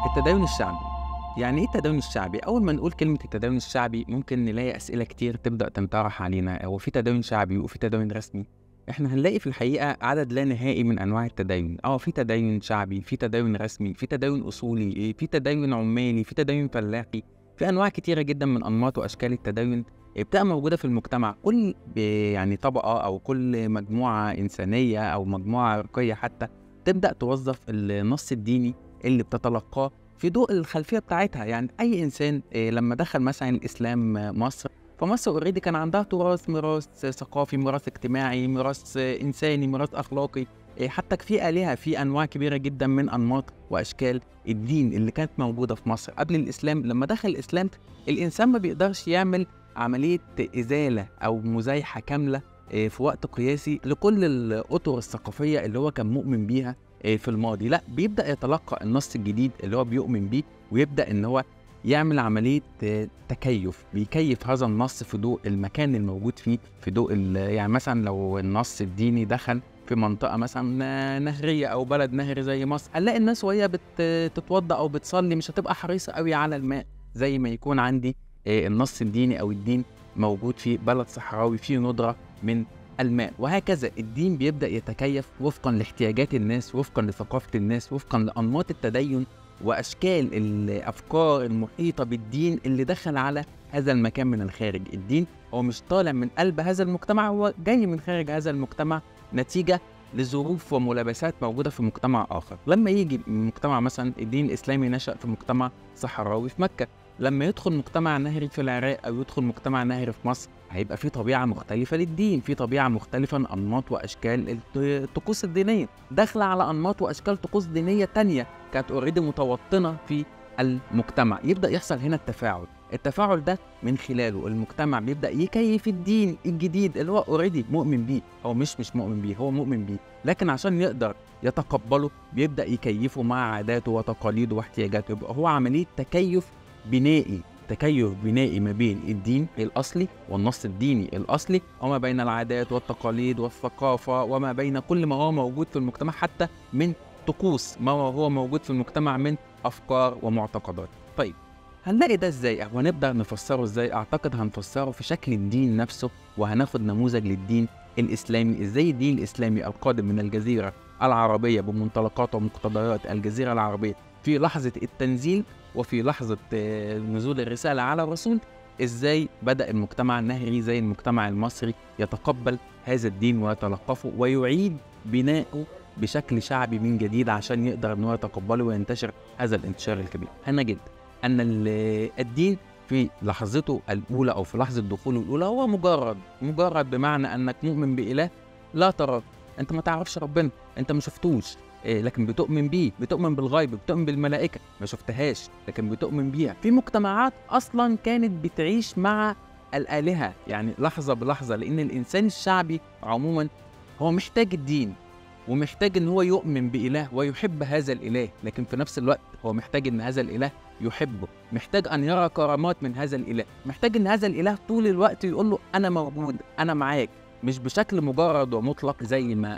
التدين الشعبي يعني ايه التدين الشعبي؟ أول ما نقول كلمة التدين الشعبي ممكن نلاقي أسئلة كتير تبدأ تنطرح علينا هو في تدين شعبي وفي تدين رسمي؟ احنا هنلاقي في الحقيقة عدد لا نهائي من أنواع التدين، اه في تدين شعبي، في تدين رسمي، في تدين أصولي، في تدين عمالي، في تدين فلاحي، في أنواع كتيرة جدا من أنماط وأشكال التدين بتبقى موجودة في المجتمع، كل ب- يعني طبقة أو كل مجموعة إنسانية أو مجموعة عرقية حتى تبدأ توظف النص الديني اللي بتتلقاه في ضوء الخلفيه بتاعتها يعني اي انسان إيه، لما دخل مثلا الاسلام آه، مصر فمصر اوريدي كان عندها تراث ميراث ثقافي ميراث اجتماعي ميراث آه، انساني ميراث اخلاقي إيه، حتى في آلهة في أنواع كبيرة جدا من أنماط وأشكال الدين اللي كانت موجودة في مصر قبل الإسلام لما دخل الإسلام الإنسان ما بيقدرش يعمل عملية إزالة أو مزايحة كاملة إيه، في وقت قياسي لكل الأطر الثقافية اللي هو كان مؤمن بيها إيه، في الماضي لا بيبدا يتلقى النص الجديد اللي هو بيؤمن بيه ويبدا ان هو يعمل عمليه آه، تكيف بيكيف هذا النص في ضوء المكان الموجود فيه في ضوء ال- يعني مثلا لو النص الديني دخل في منطقه مثلا آه، نهريه او بلد نهري زي مصر هنلاقي الناس وهي بتتوضا او بتصلي مش هتبقى حريصه قوي على الماء زي ما يكون عندي آه، النص الديني او الدين موجود في بلد صحراوي فيه ندره من الماء وهكذا الدين بيبدأ يتكيف وفقا لاحتياجات الناس وفقا لثقافة الناس وفقا لأنماط التدين وأشكال الأفكار المحيطة بالدين اللي دخل على هذا المكان من الخارج الدين هو مش طالع من قلب هذا المجتمع هو جاي من خارج هذا المجتمع نتيجة لظروف وملابسات موجودة في مجتمع آخر لما يجي مجتمع مثلا الدين الإسلامي نشأ في مجتمع صحراوي في مكة لما يدخل مجتمع نهري في العراق أو يدخل مجتمع نهري في مصر هيبقى في طبيعة مختلفة للدين في طبيعة مختلفة من أنماط وأشكال الط- الطقوس الدينية داخلة على أنماط وأشكال طقوس دينية تانية كانت اوريدي متوطنة في المجتمع يبدأ يحصل هنا التفاعل التفاعل ده من خلاله المجتمع بيبدأ يكيف الدين الجديد اللي هو اوريدي مؤمن بيه هو مش مش مؤمن بيه هو مؤمن بيه لكن عشان يقدر يتقبله بيبدأ يكيفه مع عاداته وتقاليده واحتياجاته يبقى هو عملية تكيف بنائي تكيف بنائي ما بين الدين الأصلي والنص الديني الأصلي وما بين العادات والتقاليد والثقافة وما بين كل ما هو موجود في المجتمع حتى من طقوس ما هو موجود في المجتمع من أفكار ومعتقدات طيب هنلاقي ده ازاي او هنبدا نفسره ازاي اعتقد هنفسره في شكل الدين نفسه وهناخد نموذج للدين الاسلامي ازاي الدين الاسلامي القادم من الجزيره العربيه بمنطلقات ومقتضيات الجزيره العربيه في لحظه التنزيل وفي لحظه آه، نزول الرساله على الرسول ازاي بدا المجتمع النهري زي المجتمع المصري يتقبل هذا الدين ويتلقفه ويعيد بناؤه بشكل شعبي من جديد عشان يقدر ان هو يتقبله وينتشر هذا الانتشار الكبير هنجد ان ال- الدين في لحظته الاولى او في لحظه دخوله الاولى هو مجرد مجرد بمعنى انك مؤمن باله لا تراه انت ما تعرفش ربنا انت ما شفتوش إيه لكن بتؤمن بيه بتؤمن بالغيب بتؤمن بالملائكه ما شفتهاش لكن بتؤمن بيها في مجتمعات اصلا كانت بتعيش مع الالهه يعني لحظه بلحظه لان الانسان الشعبي عموما هو محتاج الدين ومحتاج ان هو يؤمن باله ويحب هذا الاله لكن في نفس الوقت هو محتاج ان هذا الاله يحبه محتاج ان يرى كرامات من هذا الاله محتاج ان هذا الاله طول الوقت يقول له انا موجود انا معاك مش بشكل مجرد ومطلق زي ما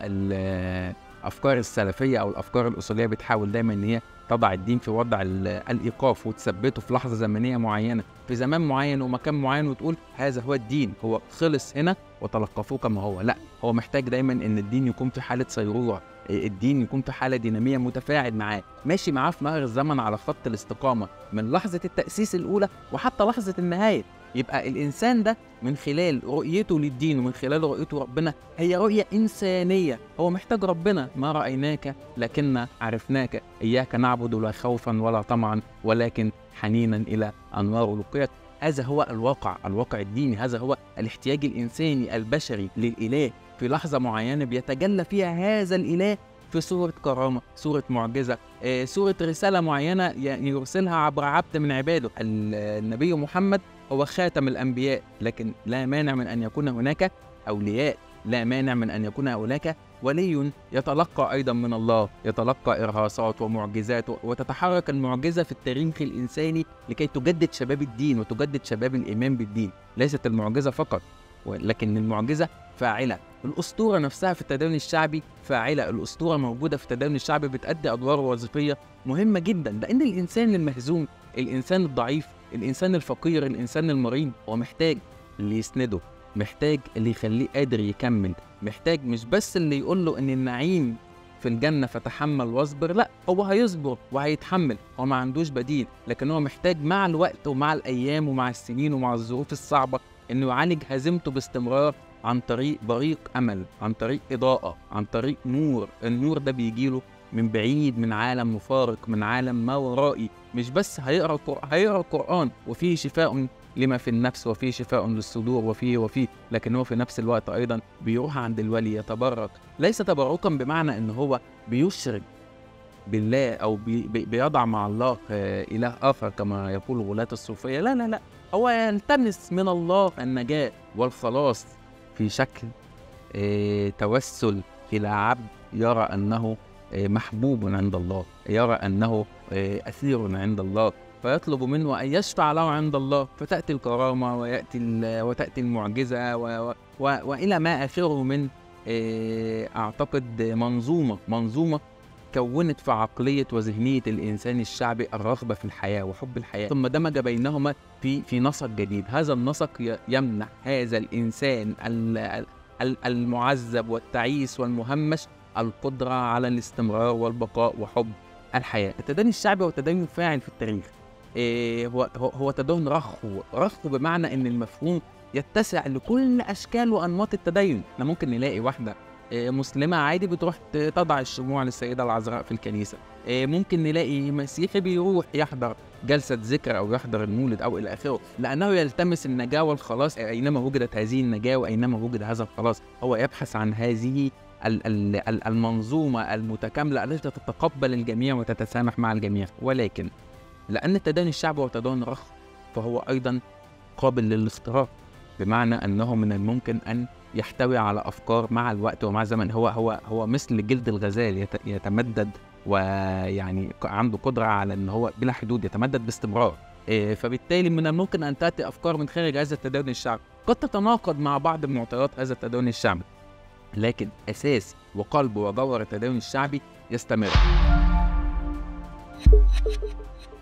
الافكار السلفيه او الافكار الاصوليه بتحاول دايما ان هي تضع الدين في وضع ال- الايقاف وتثبته في لحظه زمنيه معينه في زمان معين ومكان معين وتقول هذا هو الدين هو خلص هنا وتلقفوه كما هو لا هو محتاج دايما ان الدين يكون في حاله صيروره إيه، الدين يكون في حاله ديناميه متفاعل معاه ماشي معاه في مر الزمن على خط الاستقامه من لحظه التاسيس الاولى وحتى لحظه النهايه يبقى الانسان ده من خلال رؤيته للدين ومن خلال رؤيته ربنا هي رؤيه انسانيه هو محتاج ربنا ما رايناك لكن عرفناك اياك نعبد لا خوفا ولا طمعا ولكن حنينا الى انوار لقيت هذا هو الواقع الواقع الديني هذا هو الاحتياج الانساني البشري للاله في لحظه معينه بيتجلى فيها هذا الاله في صورة كرامة، صورة معجزة، آه، صورة رسالة معينة ي- يرسلها عبر عبد من عباده، ال- النبي محمد هو خاتم الأنبياء، لكن لا مانع من أن يكون هناك أولياء، لا مانع من أن يكون هناك ولي يتلقى أيضا من الله، يتلقى إرهاصات ومعجزات و- وتتحرك المعجزة في التاريخ الإنساني لكي تجدد شباب الدين وتجدد شباب الإيمان بالدين، ليست المعجزة فقط لكن المعجزة فاعلة الأسطورة نفسها في التدين الشعبي فاعلة الأسطورة موجودة في التدين الشعبي بتأدي أدوار وظيفية مهمة جدا لأن الإنسان المهزوم الإنسان الضعيف الإنسان الفقير الإنسان المريض هو محتاج اللي يسنده محتاج اللي يخليه قادر يكمل محتاج مش بس اللي يقول له ان النعيم في الجنة فتحمل واصبر لا هو هيصبر وهيتحمل هو ما عندوش بديل لكن هو محتاج مع الوقت ومع الأيام ومع السنين ومع الظروف الصعبة إنه يعالج هزيمته باستمرار عن طريق بريق أمل عن طريق إضاءة عن طريق نور النور ده بيجيله من بعيد من عالم مفارق من عالم ما ورائي مش بس هيقرا هيقرا القرآن وفيه شفاء لما في النفس وفيه شفاء للصدور وفيه وفيه لكن هو في نفس الوقت ايضا بيروح عند الولي يتبرك ليس تبركا بمعنى ان هو بيشرك بالله او بي بيضع مع الله اله اخر كما يقول غلاة الصوفيه لا لا لا هو يلتمس من الله النجاه والخلاص في شكل توسل الى عبد يرى انه محبوب عند الله يرى انه اثير عند الله فيطلب منه أن يشفع له عند الله فتأتي الكرامة ويأتي وتأتي المعجزة و و و وإلى ما آخره من أعتقد منظومة منظومة كونت في عقلية وذهنية الإنسان الشعبي الرغبة في الحياة وحب الحياة ثم دمج بينهما في في نسق جديد هذا النسق يمنح هذا الإنسان المعذب والتعيس والمهمش القدرة على الاستمرار والبقاء وحب الحياة التدين الشعبي هو تدين فاعل في التاريخ إيه هو هو تدين رخو رخو بمعنى ان المفهوم يتسع لكل اشكال وانماط التدين احنا ممكن نلاقي واحده إيه مسلمه عادي بتروح تضع الشموع للسيده العذراء في الكنيسه إيه ممكن نلاقي مسيحي بيروح يحضر جلسه ذكر او يحضر المولد او الى اخره لانه يلتمس النجاه والخلاص اينما وجدت هذه النجاه واينما وجد هذا الخلاص هو يبحث عن هذه المنظومه المتكامله التي تتقبل الجميع وتتسامح مع الجميع ولكن لأن التدين الشعبي هو تدين رخ فهو أيضا قابل للاختراق بمعنى أنه من الممكن أن يحتوي على أفكار مع الوقت ومع الزمن هو هو هو مثل جلد الغزال يتمدد ويعني عنده قدرة على أن هو بلا حدود يتمدد باستمرار فبالتالي من الممكن أن تأتي أفكار من خارج هذا التدين الشعبي قد تتناقض مع بعض معطيات هذا التدين الشعبي لكن أساس وقلب وجوهر التدين الشعبي يستمر